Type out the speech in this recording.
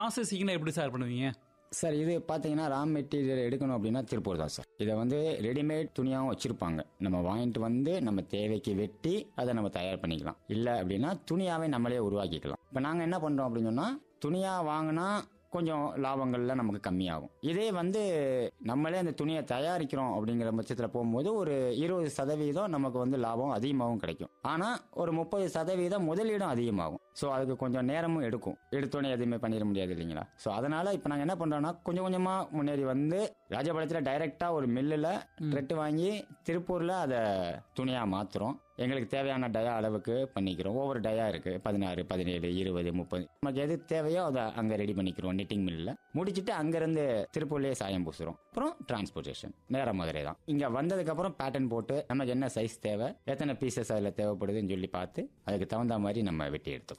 ப்ராசஸிங்னா எப்படி சார் பண்ணுவீங்க சார் இது பார்த்தீங்கன்னா ரா மெட்டீரியல் எடுக்கணும் அப்படின்னா திருப்பூர் தான் சார் இதை வந்து ரெடிமேட் துணியாகவும் வச்சுருப்பாங்க நம்ம வாங்கிட்டு வந்து நம்ம தேவைக்கு வெட்டி அதை நம்ம தயார் பண்ணிக்கலாம் இல்லை அப்படின்னா துணியாவே நம்மளே உருவாக்கிக்கலாம் இப்போ நாங்கள் என்ன பண்ணுறோம் அப்படின்னு சொன்னால் துணியாக வாங்கினா கொஞ்சம் லாபங்கள்லாம் நமக்கு கம்மியாகும் இதே வந்து நம்மளே அந்த துணியை தயாரிக்கிறோம் அப்படிங்கிற பட்சத்தில் போகும்போது ஒரு இருபது சதவீதம் நமக்கு வந்து லாபம் அதிகமாகவும் கிடைக்கும் ஆனால் ஒரு முப்பது சதவீதம் முதலீடும் அதிகமாகும் ஸோ அதுக்கு கொஞ்சம் நேரமும் எடுக்கும் எடுத்தோடனே எதுவுமே பண்ணிட முடியாது இல்லைங்களா ஸோ அதனால இப்போ நாங்கள் என்ன பண்ணுறோம்னா கொஞ்சம் கொஞ்சமாக முன்னேறி வந்து ராஜபாளையத்தில் டைரெக்டாக ஒரு மில்லில் த்ரெட்டு வாங்கி திருப்பூரில் அதை துணியாக மாற்றுறோம் எங்களுக்கு தேவையான டயா அளவுக்கு பண்ணிக்கிறோம் ஒவ்வொரு டயா இருக்கு பதினாறு பதினேழு இருபது முப்பது நமக்கு எது தேவையோ அதை அங்கே ரெடி பண்ணிக்கிறோம் நிட்டிங் மில்லில் முடிச்சுட்டு அங்கேருந்து திருப்பூர்லேயே சாயம் பூசுறோம் அப்புறம் டிரான்ஸ்போர்ட்டேஷன் நேர மதுரை தான் இங்கே வந்ததுக்கப்புறம் பேட்டர்ன் போட்டு நமக்கு என்ன சைஸ் தேவை எத்தனை பீசஸ் அதில் தேவைப்படுதுன்னு சொல்லி பார்த்து அதுக்கு தகுந்த மாதிரி நம்ம வெட்டி எடுத்துக்கிறோம்